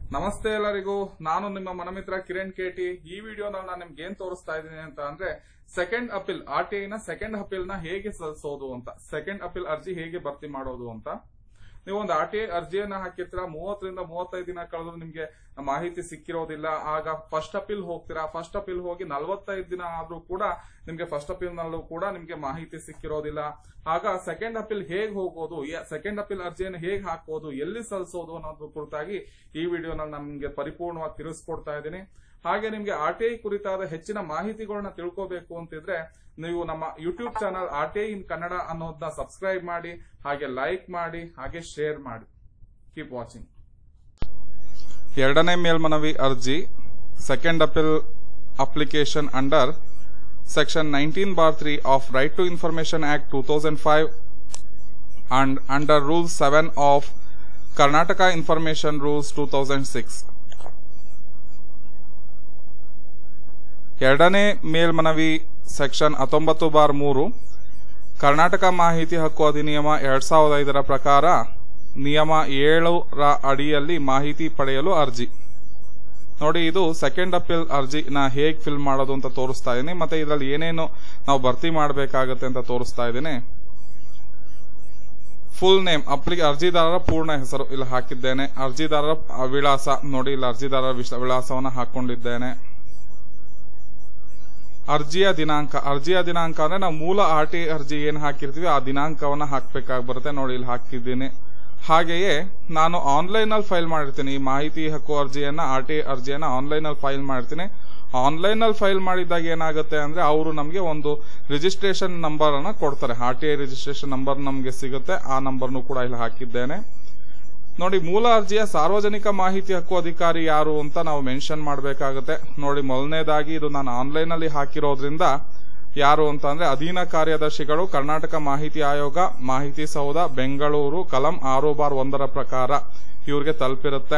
ನಮಸ್ತೆ ಎಲ್ಲರಿಗೂ ನಾನು ನಿಮ್ಮ ಮನಮಿತ್ರ ಕಿರಣ್ ಕೇಟಿ ಈ ವಿಡಿಯೋನಲ್ಲಿ ನಾನು ನಿಮ್ಗೆ ಏನ್ ತೋರಿಸ್ತಾ ಇದ್ದೀನಿ ಅಂತ ಅಂದ್ರೆ ಸೆಕೆಂಡ್ ಅಪೀಲ್ ಆರ್ ಟಿ ಐನ ಸೆಕೆಂಡ್ ಅಪೀಲ್ ನ ಹೇಗೆ ಸಲ್ಲಿಸೋದು ಅಂತ ಸೆಕೆಂಡ್ ಅಪೀಲ್ ಅರ್ಜಿ ಹೇಗೆ ಭರ್ತಿ ಮಾಡೋದು ಅಂತ ನೀವು ಒಂದು ಆರ್ ಟಿ ಐ ಅರ್ಜಿಯನ್ನ ಹಾಕಿರ್ತೀರಾ ಮೂವತ್ತರಿಂದ ಮೂವತ್ತೈದು ದಿನ ಕಳೆದ್ರು ನಿಮ್ಗೆ ಮಾಹಿತಿ ಸಿಕ್ಕಿರೋದಿಲ್ಲ ಆಗ ಫಸ್ಟ್ ಅಪೀಲ್ ಹೋಗ್ತೀರಾ ಫಸ್ಟ್ ಅಪೀಲ್ ಹೋಗಿ ನಲವತ್ತೈದು ದಿನ ಆದ್ರೂ ಕೂಡ ನಿಮ್ಗೆ ಫಸ್ಟ್ ಅಪೀಲ್ ನಲ್ಲೂ ಕೂಡ ನಿಮ್ಗೆ ಮಾಹಿತಿ ಸಿಕ್ಕಿರೋದಿಲ್ಲ ಆಗ ಸೆಕೆಂಡ್ ಅಪೀಲ್ ಹೇಗ್ ಹೋಗೋದು ಸೆಕೆಂಡ್ ಅಪೀಲ್ ಅರ್ಜಿಯನ್ನು ಹೇಗ್ ಹಾಕೋದು ಎಲ್ಲಿ ಸಲ್ಲಿಸೋದು ಅನ್ನೋದ್ರ ಕುರಿತಾಗಿ ಈ ವಿಡಿಯೋನಲ್ಲಿ ನಾನು ನಿಮ್ಗೆ ಪರಿಪೂರ್ಣವಾಗಿ ತಿಳಿಸ್ಕೊಡ್ತಾ ಇದ್ದೀನಿ ಹಾಗೆ ನಿಮ್ಗೆ ಆರ್ ಟಿ ಐ ಕುರಿತಾದ ಹೆಚ್ಚಿನ ಮಾಹಿತಿಗಳನ್ನ ತಿಳ್ಕೋಬೇಕು ಅಂತಿದ್ರೆ ನೀವು ನಮ್ಮ YouTube channel R T I in Kannada ಅನ್ನೋದನ್ನ ಸಬ್ಸ್ಕ್ರೈಬ್ ಮಾಡಿ ಹಾಗೆ ಲೈಕ್ ಮಾಡಿ ಹಾಗೆ ಶೇರ್ ಮಾಡಿ ಕೀಪ್ ವಾಚಿಂಗ್ ಎರಡನೇ ಮೇಲ್ಮನವಿ ಅರ್ಜಿ second appeal application under section nineteen bar three of right to information act two thousand five and under rule seven of Karnataka information rules two thousand six ಎರಡನೇ ಮೇಲ್ಮನವಿ ಸೆಕ್ಷನ್ ಹತ್ತೊಂಬತ್ತು bar ಮೂರು ಕರ್ನಾಟಕ ಮಾಹಿತಿ ಹಕ್ಕು ಅಧಿನಿಯಮ ಎರಡ್ ಸಾವಿರದ ಐದರ ಪ್ರಕಾರ ನಿಯಮ ಏಳರ ಅಡಿಯಲ್ಲಿ ಮಾಹಿತಿ ಪಡೆಯಲು ಅರ್ಜಿ ನೋಡಿ ಇದು ಸೆಕೆಂಡ್ ಅಪೀಲ್ ಅರ್ಜಿ ನಾ ಹೇಗ್ ಫಿಲ್ ಮಾಡೋದು ಅಂತ ತೋರಿಸ್ತಾ ಇದ್ದೀನಿ ಮತ್ತೆ ಇದರಲ್ಲಿ ಏನೇನು ನಾವು ಭರ್ತಿ ಮಾಡಬೇಕಾಗತ್ತೆ ಅಂತ ತೋರಿಸ್ತಾ ಇದ್ದೀನಿ ಫುಲ್ ನೇಮ್ ಅಪ್ಲಿ ಅರ್ಜಿದಾರರ ಪೂರ್ಣ ಹೆಸರು ಇಲ್ಲಿ ಹಾಕಿದ್ದೇನೆ ಅರ್ಜಿದಾರರ ವಿಳಾಸ ನೋಡಿ ಇಲ್ಲಿ ಅರ್ಜಿದಾರರ ವಿಶ- ವಿಳಾಸವನ್ನ ಹಾಕೊಂಡಿದ್ದೇನೆ ಅರ್ಜಿಯ ದಿನಾಂಕ ಅರ್ಜಿಯ ದಿನಾಂಕ ಅಂದ್ರೆ ನಾವು ಮೂಲ ಆರ್ ಟಿ ಅರ್ಜಿ ಏನ್ ಹಾಕಿರ್ತೀವಿ ಆ ದಿನಾಂಕವನ್ನ ಹಾಕ್ಬೇಕಾಗಿ ಬರುತ್ತೆ ನೋಡಿ ಇಲ್ಲಿ ಹಾಕಿದ್ದೀನಿ ಹಾಗೆಯೇ ನಾನು ಆನ್ಲೈನ್ ಅಲ್ಲಿ ಫೈಲ್ ಮಾಡಿರ್ತೀನಿ ಈ ಮಾಹಿತಿ ಹಕ್ಕು ಅರ್ಜಿಯನ್ನ ಆರ್ ಟಿ ಅರ್ಜಿಯನ್ನ ಆನ್ಲೈನ್ ಅಲ್ಲಿ ಫೈಲ್ ಮಾಡ್ತೀನಿ ಆನ್ಲೈನ್ ಅಲ್ಲಿ ಫೈಲ್ ಮಾಡಿದಾಗ ಏನಾಗುತ್ತೆ ಅಂದ್ರೆ ಅವರು ನಮಗೆ ಒಂದು ರಿಜಿಸ್ಟ್ರೇಷನ್ ನಂಬರ್ ಅನ್ನ ಕೊಡ್ತಾರೆ R T I registration number ನಮಗೆ ಸಿಗುತ್ತೆ ಆ ನಂಬರ್ನು ಕೂಡ ಇಲ್ಲಿ ಹಾಕಿದ್ದೇನೆ ನೋಡಿ ಮೂಲ ಅರ್ಜಿಯ ಸಾರ್ವಜನಿಕ ಮಾಹಿತಿ ಹಕ್ಕು ಅಧಿಕಾರಿ ಯಾರು ಅಂತ ನಾವು ಮೆನ್ಷನ್ ಮಾಡಬೇಕಾಗುತ್ತೆ ನೋಡಿ ಮೊದಲನೇದಾಗಿ ಇದು ನಾನು ಆನ್ಲೈನ್ ಅಲ್ಲಿ ಹಾಕಿರೋದ್ರಿಂದ ಯಾರು ಅಂತ ಅಂದ್ರೆ ಅಧೀನ ಕಾರ್ಯದರ್ಶಿಗಳು ಕರ್ನಾಟಕ ಮಾಹಿತಿ ಆಯೋಗ ಮಾಹಿತಿ ಸೌಧ ಬೆಂಗಳೂರು ಕಲಂ ಆರು ಬಾರ್ ಒಂದರ ಪ್ರಕಾರ ಇವ್ರಿಗೆ ತಲುಪಿರುತ್ತೆ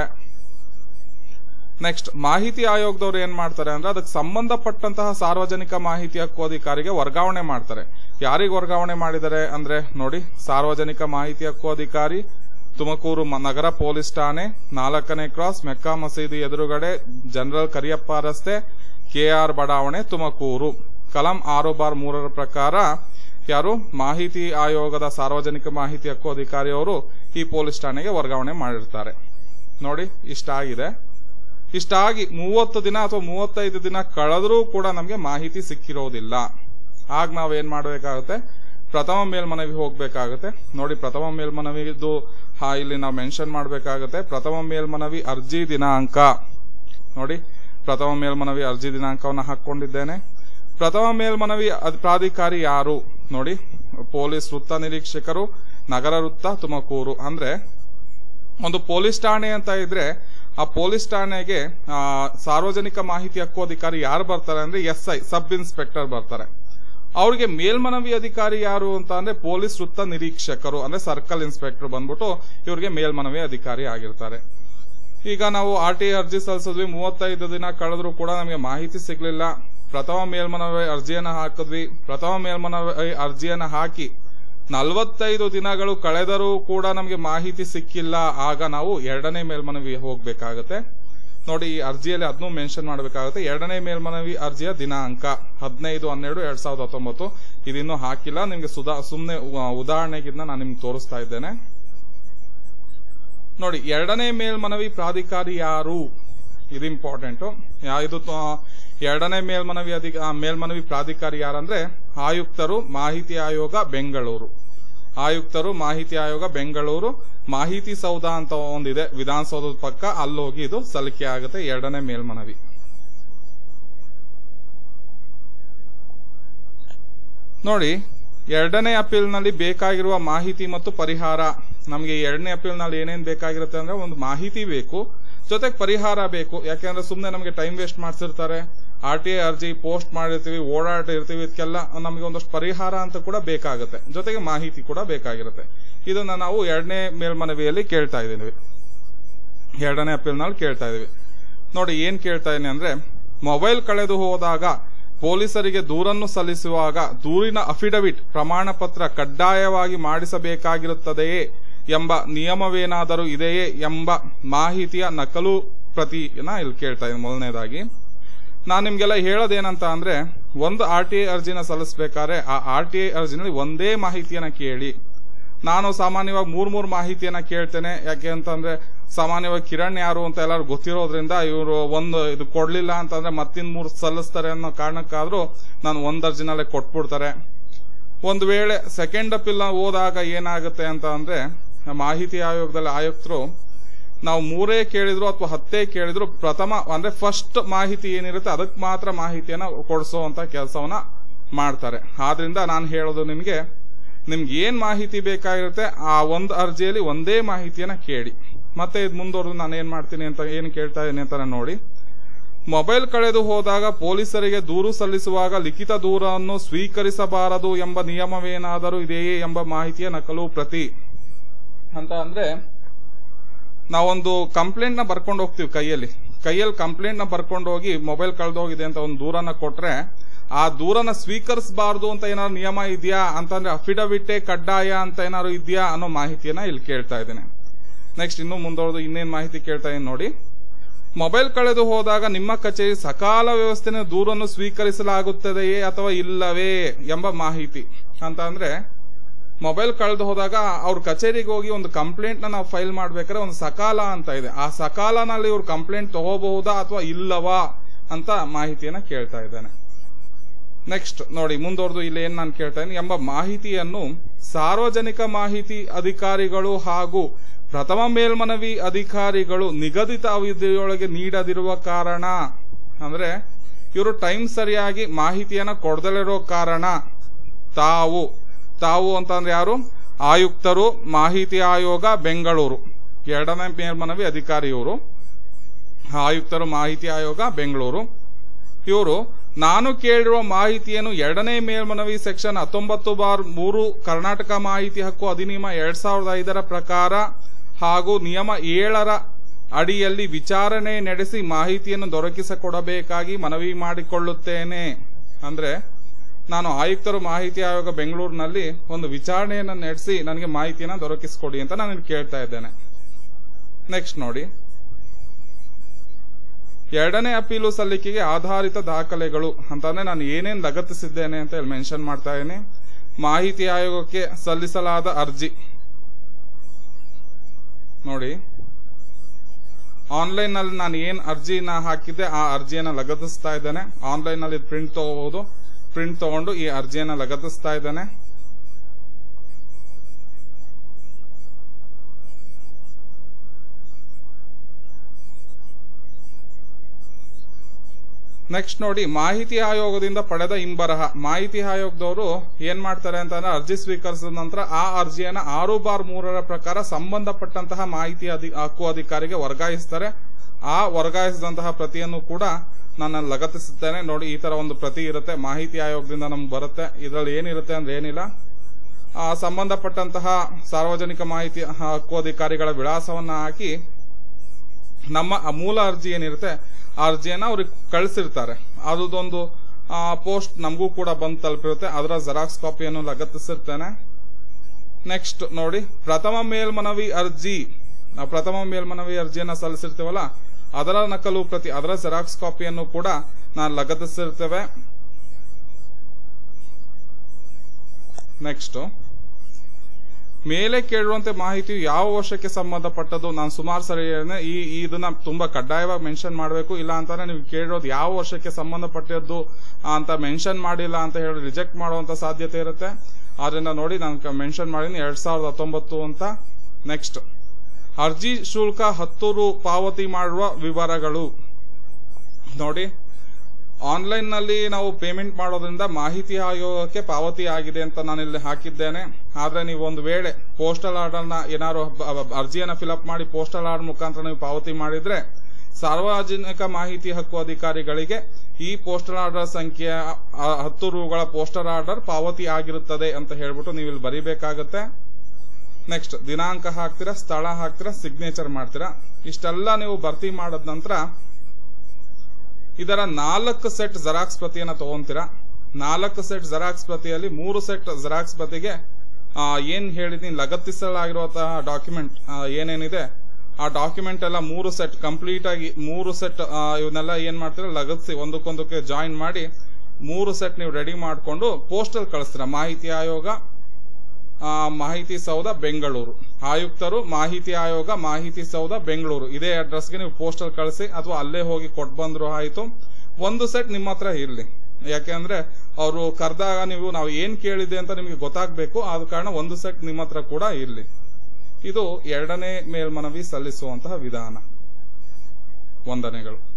ನೆಕ್ಸ್ಟ್ ಮಾಹಿತಿ ಆಯೋಗದವ್ರು ಏನ್ ಮಾಡ್ತಾರೆ ಅಂದ್ರೆ ಅದಕ್ಕೆ ಸಂಬಂಧಪಟ್ಟಂತಹ ಸಾರ್ವಜನಿಕ ಮಾಹಿತಿ ಹಕ್ಕು ಅಧಿಕಾರಿಗೆ ವರ್ಗಾವಣೆ ಮಾಡ್ತಾರೆ ಯಾರಿಗೆ ವರ್ಗಾವಣೆ ಮಾಡಿದ್ದಾರೆ ಅಂದ್ರೆ ನೋಡಿ ಸಾರ್ವಜನಿಕ ಮಾಹಿತಿ ಹಕ್ಕು ಅಧಿಕಾರಿ ತುಮಕೂರು ಮ- ನಗರ ಪೊಲೀಸ್ ಠಾಣೆ ನಾಲ್ಕನೇ ಕ್ರಾಸ್ ಮೆಕ್ಕಾ ಮಸೀದಿ ಎದುರುಗಡೆ ಜನರಲ್ ಕರಿಯಪ್ಪ ರಸ್ತೆ ಕೆಆರ್ ಬಡಾವಣೆ ತುಮಕೂರು ಕಲಂ ಆರು ಬಾರ್ ಮೂರರ ಪ್ರಕಾರ ಯಾರು ಮಾಹಿತಿ ಆಯೋಗದ ಸಾರ್ವಜನಿಕ ಮಾಹಿತಿ ಹಕ್ಕು ಅಧಿಕಾರಿಯವರು ಈ ಪೊಲೀಸ್ ಠಾಣೆಗೆ ವರ್ಗಾವಣೆ ಮಾಡಿರ್ತಾರೆ ನೋಡಿ ಇಷ್ಟ ಆಗಿದೆ ಇಷ್ಟಾಗಿ ಮೂವತ್ತು ದಿನ ಅಥವಾ ಮೂವತ್ತೈದು ದಿನ ಕಳೆದರೂ ಕೂಡ ನಮಗೆ ಮಾಹಿತಿ ಸಿಕ್ಕಿರೋದಿಲ್ಲ ಆಗ ನಾವೇನ್ ಮಾಡಬೇಕಾಗುತ್ತೆ ಪ್ರಥಮ ಮೇಲ್ಮನವಿ ಹೋಗ್ಬೇಕಾಗುತ್ತೆ ನೋಡಿ ಪ್ರಥಮ ಮೇಲ್ಮನವಿದು ಹಾ ಇಲ್ಲಿ ನಾವು ಮೆನ್ಷನ್ ಮಾಡಬೇಕಾಗುತ್ತೆ ಪ್ರಥಮ ಮೇಲ್ಮನವಿ ಅರ್ಜಿ ದಿನಾಂಕ ನೋಡಿ ಪ್ರಥಮ ಮೇಲ್ಮನವಿ ಅರ್ಜಿ ದಿನಾಂಕವನ್ನು ಹಾಕೊಂಡಿದ್ದೇನೆ ಪ್ರಥಮ ಮೇಲ್ಮನವಿ ಅದ್- ಪ್ರಾಧಿಕಾರಿ ಯಾರು ನೋಡಿ ಪೊಲೀಸ್ ವೃತ್ತ ನಿರೀಕ್ಷಕರು ನಗರ ವೃತ್ತ ತುಮಕೂರು ಅಂದ್ರೆ ಒಂದು ಪೊಲೀಸ್ ಠಾಣೆ ಅಂತ ಇದ್ರೆ ಆ ಪೊಲೀಸ್ ಠಾಣೆಗೆ ಆ, ಸಾರ್ವಜನಿಕ ಮಾಹಿತಿ ಹಕ್ಕು ಅಧಿಕಾರಿ ಯಾರು ಬರ್ತಾರೆ ಅಂದ್ರೆ ಎಸ್ ಐ ಸಬ್ ಇನ್ಸ್ಪೆಕ್ಟರ್ ಬರ್ತಾರೆ ಅವ್ರಿಗೆ ಮೇಲ್ಮನವಿ ಅಧಿಕಾರಿ ಯಾರು ಅಂತ ಅಂದ್ರೆ ಪೊಲೀಸ್ ವೃತ್ತ ನಿರೀಕ್ಷಕರು ಅಂದ್ರೆ ಸರ್ಕಲ್ ಇನ್ಸ್ಪೆಕ್ಟರ್ ಬಂದ್ಬಿಟ್ಟು ಇವ್ರಿಗೆ ಮೇಲ್ಮನವಿ ಅಧಿಕಾರಿ ಆಗಿರ್ತಾರೆ ಈಗ ನಾವು ಆರ್ ಟಿ ಅರ್ಜಿ ಸಲ್ಲಿಸಿದ್ವಿ ಮೂವತ್ತೈದು ದಿನ ಕಳೆದ್ರೂ ಕೂಡ ನಮಗೆ ಮಾಹಿತಿ ಸಿಗ್ಲಿಲ್ಲ ಪ್ರಥಮ ಮೇಲ್ಮನವಿ ಅರ್ಜಿಯನ್ನ ಹಾಕಿದ್ವಿ ಪ್ರಥಮ ಮೇಲ್ಮನವಿ ಅರ್ಜಿಯನ್ನ ಹಾಕಿ ನಲವತ್ತೈದು ದಿನಗಳು ಕಳೆದರೂ ಕೂಡ ನಮಗೆ ಮಾಹಿತಿ ಸಿಕ್ಕಿಲ್ಲ ಆಗ ನಾವು ಎರಡನೇ ಮೇಲ್ಮನವಿ ಹೋಗ್ಬೇಕಾಗತ್ತೆ ನೋಡಿ ಈ ಅರ್ಜಿಯಲ್ಲಿ ಅದನ್ನು ಮೆನ್ಷನ್ ಮಾಡಬೇಕಾಗುತ್ತೆ ಎರಡನೇ ಮೇಲ್ಮನವಿ ಅರ್ಜಿಯ ದಿನಾಂಕ ಹದಿನೈದು ಹನ್ನೆರಡು ಎರಡ್ ಸಾವಿರದ ಹತ್ತೊಂಬತ್ತು ಇದಿನ್ನೂ ಹಾಕಿಲ್ಲ ನಿಮ್ಗೆ ಸುಧಾ ಸುಮ್ಮನೆ ಉದಾಹರಣೆಗಿನ್ನ ನಾನು ನಿಮ್ಗೆ ತೋರಿಸ್ತಾ ಇದ್ದೇನೆ ನೋಡಿ ಎರಡನೇ ಮೇಲ್ಮನವಿ ಪ್ರಾಧಿಕಾರಿ ಯಾರು ಇದು ಇಂಪಾರ್ಟೆಂಟ್ ಇದು ಆ, ಎರಡನೇ ಮೇಲ್ಮನವಿ ಅಧಿಕ ಆ, ಮೇಲ್ಮನವಿ ಪ್ರಾಧಿಕಾರಿ ಯಾರಂದ್ರೆ ಆಯುಕ್ತರು ಮಾಹಿತಿ ಆಯೋಗ ಬೆಂಗಳೂರು ಆಯುಕ್ತರು ಮಾಹಿತಿ ಆಯೋಗ ಬೆಂಗಳೂರು ಮಾಹಿತಿ ಸೌಧ ಅಂತ ಒಂದಿದೆ ವಿಧಾನಸೌಧದ ಪಕ್ಕ ಅಲ್ಲೋಗಿ ಇದು ಸಲ್ಲಿಕೆ ಆಗುತ್ತೆ ಎರಡನೇ ಮೇಲ್ಮನವಿ ನೋಡಿ ಎರಡನೇ ಅಪೀಲ್ನಲ್ಲಿ ಬೇಕಾಗಿರುವ ಮಾಹಿತಿ ಮತ್ತು ಪರಿಹಾರ ನಮಗೆ ಎರಡನೇ ಅಪೀಲ್ನಲ್ಲಿ ಏನೇನ್ ಬೇಕಾಗಿರುತ್ತೆ ಅಂದ್ರೆ ಒಂದು ಮಾಹಿತಿ ಬೇಕು ಜೊತೆಗೆ ಪರಿಹಾರ ಬೇಕು ಯಾಕೆಂದ್ರೆ ಸುಮ್ಮನೆ ನಮಗೆ ಟೈಮ್ ವೇಸ್ಟ್ ಮಾಡ್ಸಿರ್ತಾರೆ ಆರ್ ಟಿ ಐ ಅರ್ಜಿ ಪೋಸ್ಟ್ ಮಾಡಿರ್ತೀವಿ ಓಡಾಟ ಇರ್ತೀವಿ ಇದಕ್ಕೆಲ್ಲ ನಮಗೆ ಒಂದಷ್ಟು ಪರಿಹಾರ ಅಂತ ಕೂಡ ಬೇಕಾಗುತ್ತೆ ಜೊತೆಗೆ ಮಾಹಿತಿ ಕೂಡ ಬೇಕಾಗಿರುತ್ತೆ ಇದನ್ನ ನಾವು ಎರಡನೇ ಮೇಲ್ಮನವಿಯಲ್ಲಿ ಕೇಳ್ತಾ ಇದ್ದೀವಿ ಎರಡನೇ ಅಪೀಲ್ನಲ್ಲಿ ಕೇಳ್ತಾ ಇದೀವಿ ನೋಡಿ ಏನ್ ಕೇಳ್ತಾ ಇದೀನಿ ಅಂದ್ರೆ ಮೊಬೈಲ್ ಕಳೆದು ಹೋದಾಗ ಪೊಲೀಸರಿಗೆ ದೂರನ್ನು ಸಲ್ಲಿಸುವಾಗ ದೂರಿನ ಅಫಿಡವಿಟ್ ಪ್ರಮಾಣ ಪತ್ರ ಕಡ್ಡಾಯವಾಗಿ ಮಾಡಿಸಬೇಕಾಗಿರುತ್ತದೆಯೇ ಎಂಬ ನಿಯಮವೇನಾದರೂ ಇದೆಯೇ ಎಂಬ ಮಾಹಿತಿಯ ನಕಲು ಪ್ರತಿನ ಇಲ್ಲಿ ಕೇಳ್ತಾ ಇದ್ದೀನಿ ಮೊದಲನೇದಾಗಿ ನಾನು ನಿಮ್ಗೆಲ್ಲ ಹೇಳೋದೇನಂತ ಅಂದ್ರೆ ಒಂದು ಆರ್ ಟಿ ಐ ಅರ್ಜಿನ ಸಲ್ಲಿಸಬೇಕಾದ್ರೆ ಆ ಆರ್ ಟಿ ಐ ಅರ್ಜಿನಲ್ಲಿ ಒಂದೇ ಮಾಹಿತಿಯನ್ನ ಕೇಳಿ ನಾನು ಸಾಮಾನ್ಯವಾಗಿ ಮೂರ್ ಮೂರ್ ಮಾಹಿತಿಯನ್ನ ಕೇಳ್ತೇನೆ ಯಾಕೆ ಅಂತಂದ್ರೆ ಸಾಮಾನ್ಯವಾಗಿ ಕಿರಣ್ ಯಾರು ಅಂತ ಎಲ್ಲರೂ ಗೊತ್ತಿರೋದ್ರಿಂದ ಇವರು ಒಂದು ಇದು ಕೊಡ್ಲಿಲ್ಲ ಅಂತಂದ್ರೆ ಮತ್ತಿನ್ ಮೂರು ಸಲ್ಲಿಸ್ತಾರೆ ಅನ್ನೋ ಕಾರಣಕ್ಕಾದ್ರೂ ನಾನು ಒಂದ್ ಅರ್ಜಿನಲ್ಲೇ ಕೊಟ್ಬಿಡ್ತಾರೆ ಒಂದು ವೇಳೆ ಸೆಕೆಂಡ್ ಅಪಿಲ್ ಹೋದಾಗ ಏನಾಗುತ್ತೆ ಅಂತ ಅಂದ್ರೆ ಮಾಹಿತಿ ಆಯೋಗದಲ್ಲಿ ಆಯುಕ್ತರು ನಾವು ಮೂರೇ ಕೇಳಿದ್ರು ಅಥವಾ ಹತ್ತೇ ಕೇಳಿದ್ರು ಪ್ರಥಮ ಅಂದ್ರೆ ಫಸ್ಟ್ ಮಾಹಿತಿ ಏನಿರುತ್ತೆ ಅದಕ್ಕೆ ಮಾತ್ರ ಮಾಹಿತಿಯನ್ನ ಕೊಡಿಸುವಂತ ಕೆಲಸವನ್ನ ಮಾಡ್ತಾರೆ ಆದ್ರಿಂದ ನಾನು ಹೇಳೋದು ನಿಮ್ಗೆ ನಿಮ್ಗೆ ಏನ್ ಮಾಹಿತಿ ಬೇಕಾಗಿರುತ್ತೆ ಆ ಒಂದು ಅರ್ಜಿಯಲ್ಲಿ ಒಂದೇ ಮಾಹಿತಿಯನ್ನ ಕೇಳಿ ಮತ್ತೆ ಇದು ಮುಂದುವರೆದು ನಾನು ಏನ್ ಮಾಡ್ತೀನಿ ಅಂತ ಏನ್ ಕೇಳ್ತಾ ಇದ್ದೀನಿ ಅಂತ ನೋಡಿ ಮೊಬೈಲ್ ಕಳೆದು ಹೋದಾಗ ಪೊಲೀಸರಿಗೆ ದೂರು ಸಲ್ಲಿಸುವಾಗ ಲಿಖಿತ ದೂರನ್ನು ಸ್ವೀಕರಿಸಬಾರದು ಎಂಬ ನಿಯಮವೇನಾದರೂ ಇದೆಯೇ ಎಂಬ ಮಾಹಿತಿಯ ನಕಲು ಪ್ರತಿ ಅಂತ ಅಂದ್ರೆ ನಾವೊಂದು ಕಂಪ್ಲೇಂಟ್ ನ ಬರ್ಕೊಂಡು ಹೋಗ್ತೀವಿ ಕೈಯಲ್ಲಿ ಕೈಯಲ್ಲಿ ಕಂಪ್ಲೇಂಟ್ ನ ಬರ್ಕೊಂಡು ಹೋಗಿ ಮೊಬೈಲ್ ಕಳೆದೋಗಿದೆ ಅಂತ ಒಂದು ದೂರನ ಕೊಟ್ರೆ ಆ ದೂರನ ಸ್ವೀಕರಿಸಬಾರ್ದು ಅಂತ ಏನಾದ್ರು ನಿಯಮ ಇದೆಯಾ ಅಂತಂದ್ರೆ ಅಫಿಡವಿಟೆ ಕಡ್ಡಾಯ ಅಂತ ಏನಾದ್ರು ಇದೆಯಾ ಅನ್ನೋ ಮಾಹಿತಿಯನ್ನ ಇಲ್ಲಿ ಕೇಳ್ತಾ ಇದ್ದೇನೆ ನೆಕ್ಸ್ಟ್ ಇನ್ನು ಮುಂದುವರೆದು ಇನ್ನೇನ್ ಮಾಹಿತಿ ಕೇಳ್ತಾ ಇದ್ದೀನಿ ನೋಡಿ ಮೊಬೈಲ್ ಕಳೆದು ಹೋದಾಗ ನಿಮ್ಮ ಕಚೇರಿ ಸಕಾಲ ವ್ಯವಸ್ಥೆನ ದೂರನ್ನು ಸ್ವೀಕರಿಸಲಾಗುತ್ತದೆಯೇ ಅಥವಾ ಇಲ್ಲವೇ ಎಂಬ ಮಾಹಿತಿ ಅಂತ ಅಂದ್ರೆ ಮೊಬೈಲ್ ಕಳೆದು ಹೋದಾಗ ಅವ್ರ ಕಚೇರಿಗೆ ಹೋಗಿ ಒಂದು ಕಂಪ್ಲೇಂಟ್ ನ ನಾವು ಫೈಲ್ ಮಾಡ್ಬೇಕಾದ್ರೆ ಒಂದು ಸಕಾಲ ಅಂತ ಇದೆ ಆ ಸಕಾಲನಲ್ಲಿ ಇವ್ರು ಕಂಪ್ಲೇಂಟ್ ತಗೋಬಹುದಾ ಅಥವಾ ಇಲ್ಲವಾ ಅಂತ ಮಾಹಿತಿಯನ್ನ ಕೇಳ್ತಾ ಇದ್ದಾನೆ ನೆಕ್ಸ್ಟ್ ನೋಡಿ ಮುಂದುವರೆದು ಇಲ್ಲಿ ಏನ್ ನಾನು ಕೇಳ್ತಾ ಇದ್ದೀನಿ ಎಂಬ ಮಾಹಿತಿಯನ್ನು ಸಾರ್ವಜನಿಕ ಮಾಹಿತಿ ಅಧಿಕಾರಿಗಳು ಹಾಗೂ ಪ್ರಥಮ ಮೇಲ್ಮನವಿ ಅಧಿಕಾರಿಗಳು ನಿಗದಿತ ಅವಧಿಯೊಳಗೆ ನೀಡದಿರುವ ಕಾರಣ ಅಂದ್ರೆ ಇವರು ಟೈಮ್ ಸರಿಯಾಗಿ ಮಾಹಿತಿಯನ್ನ ಕೊಡದಲಿರೋ ಕಾರಣ ತಾವು ತಾವು ಅಂತಂದ್ರೆ ಯಾರು ಆಯುಕ್ತರು ಮಾಹಿತಿ ಆಯೋಗ ಬೆಂಗಳೂರು ಎರಡನೇ ಮೇಲ್ಮನವಿ ಅಧಿಕಾರಿ ಇವರು ಆಯುಕ್ತರು ಮಾಹಿತಿ ಆಯೋಗ ಬೆಂಗಳೂರು ಇವರು ನಾನು ಕೇಳಿರುವ ಮಾಹಿತಿಯನ್ನು ಎರಡನೇ ಮೇಲ್ಮನವಿ ಸೆಕ್ಷನ್ ಹತ್ತೊಂಬತ್ತು ಬಾರ್ ಮೂರು ಕರ್ನಾಟಕ ಮಾಹಿತಿ ಹಕ್ಕು ಅಧಿನಿಯಮ ಎರಡ್ ಸಾವಿರದ ಐದರ ಪ್ರಕಾರ ಹಾಗೂ ನಿಯಮ ಏಳರ ಅಡಿಯಲ್ಲಿ ವಿಚಾರಣೆ ನಡೆಸಿ ಮಾಹಿತಿಯನ್ನು ದೊರಕಿಸಿಕೊಡಬೇಕಾಗಿ ಮನವಿ ಮಾಡಿಕೊಳ್ಳುತ್ತೇನೆ ಅಂದ್ರೆ ನಾನು ಆಯುಕ್ತರು ಮಾಹಿತಿ ಆಯೋಗ ಬೆಂಗಳೂರಿನಲ್ಲಿ ಒಂದು ವಿಚಾರಣೆಯನ್ನು ನಡೆಸಿ ನನಗೆ ಮಾಹಿತಿಯನ್ನು ದೊರಕಿಸಿಕೊಡಿ ಅಂತ ನಾನು ಇಲ್ಲಿ ಕೇಳ್ತಾ ಇದ್ದೇನೆ ನೆಕ್ಸ್ಟ್ ನೋಡಿ ಎರಡನೇ ಅಪೀಲು ಸಲ್ಲಿಕೆಗೆ ಆಧಾರಿತ ದಾಖಲೆಗಳು ಅಂತಂದ್ರೆ ನಾನು ಏನೇನು ಲಗತ್ತಿಸಿದ್ದೇನೆ ಅಂತ ಇಲ್ಲಿ ಮೆನ್ಷನ್ ಮಾಡ್ತಾ ಇದ್ದೀನಿ ಮಾಹಿತಿ ಆಯೋಗಕ್ಕೆ ಸಲ್ಲಿಸಲಾದ ಅರ್ಜಿ ನೋಡಿ ಆನ್ಲೈನ್ ನಲ್ಲಿ ನಾನು ಏನ್ ಅರ್ಜಿನ ಹಾಕಿದ್ದೆ ಆ ಅರ್ಜಿಯನ್ನ ಲಗತ್ತಿಸ್ತಾ ಇದ್ದೇನೆ ಆನ್ಲೈನ್ ನಲ್ಲಿ ಪ್ರಿಂಟ್ ತಗೋಬಹುದು ಪ್ರಿಂಟ್ ತಗೊಂಡು ಈ ಅರ್ಜಿಯನ್ನ ಲಗತ್ತಿಸ್ತಾ ಇದ್ದೇನೆ ನೆಕ್ಸ್ಟ್ ನೋಡಿ ಮಾಹಿತಿ ಆಯೋಗದಿಂದ ಪಡೆದ ಇಂಬರಹ ಮಾಹಿತಿ ಆಯೋಗದವರು ಏನ್ ಮಾಡ್ತಾರೆ ಅಂತಂದ್ರೆ ಅರ್ಜಿ ಸ್ವೀಕರಿಸಿದ ನಂತರ ಆ ಅರ್ಜಿಯನ್ನ ಆರು ಬಾರ್ ಮೂರರ ಪ್ರಕಾರ ಸಂಬಂಧಪಟ್ಟಂತಹ ಮಾಹಿತಿ ಅಧಿ ಹಕ್ಕು ಅಧಿಕಾರಿಗೆ ವರ್ಗಾಯಿಸ್ತಾರೆ ಆ ವರ್ಗಾಯಿಸಿದಂತಹ ಪ್ರತಿಯನ್ನು ಕೂಡ ನಾನು ಲಗತ್ತಿಸುತ್ತೇನೆ ನೋಡಿ ಈ ತರ ಒಂದು ಪ್ರತಿ ಇರುತ್ತೆ ಮಾಹಿತಿ ಆಯೋಗದಿಂದ ನಮ್ಗೆ ಬರುತ್ತೆ ಇದರಲ್ಲಿ ಏನಿರುತ್ತೆ ಅಂದ್ರೆ ಏನಿಲ್ಲ ಆ ಸಂಬಂಧಪಟ್ಟಂತಹ ಸಾರ್ವಜನಿಕ ಮಾಹಿತಿ ಹಕ್ಕು ಅಧಿಕಾರಿಗಳ ವಿಳಾಸವನ್ನ ಹಾಕಿ ನಮ್ಮ ಆ ಮೂಲ ಅರ್ಜಿ ಏನಿರುತ್ತೆ ಆ ಅರ್ಜಿಯನ್ನ ಅವ್ರಿಗೆ ಕಳಿಸಿರ್ತಾರೆ ಅದೊಂದು ಪೋಸ್ಟ್ ನಮಗೂ ಕೂಡ ಬಂದು ತಲುಪಿರುತ್ತೆ ಅದರ ಜೆರಾಕ್ಸ್ ಕಾಪಿಯನ್ನು ಲಗತ್ತಿಸಿರ್ತೇನೆ ನೆಕ್ಸ್ಟ್ ನೋಡಿ ಪ್ರಥಮ ಮೇಲ್ಮನವಿ ಅರ್ಜಿ ನಾವು ಪ್ರಥಮ ಮೇಲ್ಮನವಿ ಅರ್ಜಿಯನ್ನ ಸಲ್ಲಿಸಿರ್ತೀವಲ್ಲ ಅದರ ನಕಲು ಪ್ರತಿ ಅದರ ಜೆರಾಕ್ಸ್ ಕಾಪಿಯನ್ನು ಕೂಡ ನಾನು ಲಗತ್ತಿಸಿರ್ತೇವೆ ನೆಕ್ಸ್ಟ್ ಮೇಲೆ ಕೇಳುವಂತೆ ಮಾಹಿತಿಯು ಯಾವ ವರ್ಷಕ್ಕೆ ಸಂಬಂಧಪಟ್ಟದ್ದು ನಾನು ಸುಮಾರು ಸರಿ ಹೇಳಿದೆ ಈ ಈ ಇದನ್ನ ತುಂಬಾ ಕಡ್ಡಾಯವಾಗಿ ಮೆನ್ಷನ್ ಮಾಡಬೇಕು ಇಲ್ಲ ಅಂತಾನೆ ನೀವು ಕೇಳೋದು ಯಾವ ವರ್ಷಕ್ಕೆ ಸಂಬಂಧಪಟ್ಟದ್ದು ಅಂತ ಮೆನ್ಷನ್ ಮಾಡಿಲ್ಲ ಅಂತ ಹೇಳಿ ರಿಜೆಕ್ಟ್ ಮಾಡುವಂತ ಸಾಧ್ಯತೆ ಇರುತ್ತೆ ಆದ್ರಿಂದ ನೋಡಿ ನಾನು ಮೆನ್ಷನ್ ಮಾಡಿದ್ದೀನಿ ಎರಡ್ ಸಾವಿರದ ಹತ್ತೊಂಬತ್ತು ಅಂತ ನೆಕ್ಸ್ಟ್ ಅರ್ಜಿ ಶುಲ್ಕ ಹತ್ತು ರು ಪಾವತಿ ಮಾಡುವ ವಿವರಗಳು ನೋಡಿ ಆನ್ಲೈನ್ ನಲ್ಲಿ ನಾವು ಪೇಮೆಂಟ್ ಮಾಡೋದ್ರಿಂದ ಮಾಹಿತಿ ಆಯೋಗಕ್ಕೆ ಪಾವತಿ ಆಗಿದೆ ಅಂತ ನಾನು ಇಲ್ಲಿ ಹಾಕಿದ್ದೇನೆ ಆದ್ರೆ ನೀವು ಒಂದು ವೇಳೆ ಪೋಸ್ಟಲ್ ಆರ್ಡರ್ ನ ಏನಾದ್ರು ಅರ್ಜಿಯನ್ನ ಫಿಲ್ಅಪ್ ಮಾಡಿ ಪೋಸ್ಟಲ್ ಆರ್ಡರ್ ಮುಖಾಂತರ ನೀವು ಪಾವತಿ ಮಾಡಿದ್ರೆ ಸಾರ್ವಜನಿಕ ಮಾಹಿತಿ ಹಕ್ಕು ಅಧಿಕಾರಿಗಳಿಗೆ ಈ ಪೋಸ್ಟಲ್ ಆರ್ಡರ್ ಸಂಖ್ಯೆ ಹತ್ತು ರೂಗಳ ಪೋಸ್ಟಲ್ ಆರ್ಡರ್ ಪಾವತಿ ಆಗಿರುತ್ತದೆ ಅಂತ ಹೇಳ್ಬಿಟ್ಟು ನೀವು ಇಲ್ಲಿ ಬರಿಬೇಕಾಗತ್ತೆ ನೆಕ್ಸ್ಟ್ ದಿನಾಂಕ ಹಾಕ್ತೀರಾ ಸ್ಥಳ ಹಾಕ್ತೀರಾ ಸಿಗ್ನೇಚರ್ ಮಾಡ್ತೀರಾ ಇಷ್ಟೆಲ್ಲ ನೀವು ಭರ್ತಿ ಮಾಡಿದ ನಂತರ ಇದರ ನಾಲ್ಕು ಸೆಟ್ ಜೆರಾಕ್ಸ್ ಪ್ರತಿಯನ್ನ ತಗೊಂತೀರಾ ನಾಲ್ಕು ಸೆಟ್ ಜೆರಾಕ್ಸ್ ಪ್ರತಿಯಲ್ಲಿ ಮೂರು ಸೆಟ್ ಜೆರಾಕ್ಸ್ ಪ್ರತಿಗೆ ಆ, ಏನ್ ಹೇಳಿದೀನಿ ಲಗತ್ತಿಸಲಾಗಿರುವಂತಹ ಡಾಕ್ಯುಮೆಂಟ್ ಏನೇನಿದೆ ಆ ಡಾಕ್ಯುಮೆಂಟ್ ಎಲ್ಲ ಮೂರು ಸೆಟ್ ಕಂಪ್ಲೀಟ್ ಆಗಿ ಮೂರು ಸೆಟ್ ಇವನ್ನೆಲ್ಲ ಏನ್ ಮಾಡ್ತೀರಾ ಲಗತ್ತಿಸಿ ಒಂದಕ್ಕೊಂದಕ್ಕೆ ಜಾಯಿನ್ ಮಾಡಿ ಮೂರು ಸೆಟ್ ನೀವು ರೆಡಿ ಮಾಡಿಕೊಂಡು ಪೋಸ್ಟಲ್ ಕಳಿಸ್ತೀರಾ ಮಾಹಿತಿ ಆಯೋಗ ಆ, ಮಾಹಿತಿ ಸೌಧ ಬೆಂಗಳೂರು ಆಯುಕ್ತರು ಮಾಹಿತಿ ಆಯೋಗ ಮಾಹಿತಿ ಸೌಧ ಬೆಂಗಳೂರು ಇದೇ ಅಡ್ರೆಸ್ಗೆ ನೀವು ಪೋಸ್ಟಲ್ ಕಳಿಸಿ ಅಥವಾ ಅಲ್ಲೇ ಹೋಗಿ ಕೊಟ್ಟು ಬಂದ್ರು ಆಯ್ತು ಒಂದು ಸೆಟ್ ನಿಮ್ಮ ಹತ್ರ ಇರಲಿ ಯಾಕೆಂದ್ರೆ ಅವರು ಕರೆದಾಗ ನೀವು ನಾವು ಏನ್ ಕೇಳಿದೆ ಅಂತ ನಿಮಗೆ ಗೊತ್ತಾಗಬೇಕು ಆದ ಕಾರಣ ಒಂದು ಸೆಟ್ ನಿಮ್ಮ ಹತ್ರ ಕೂಡ ಇರಲಿ ಇದು ಎರಡನೇ ಮೇಲ್ಮನವಿ ಸಲ್ಲಿಸುವಂತಹ ವಿಧಾನ ವಂದನೆಗಳು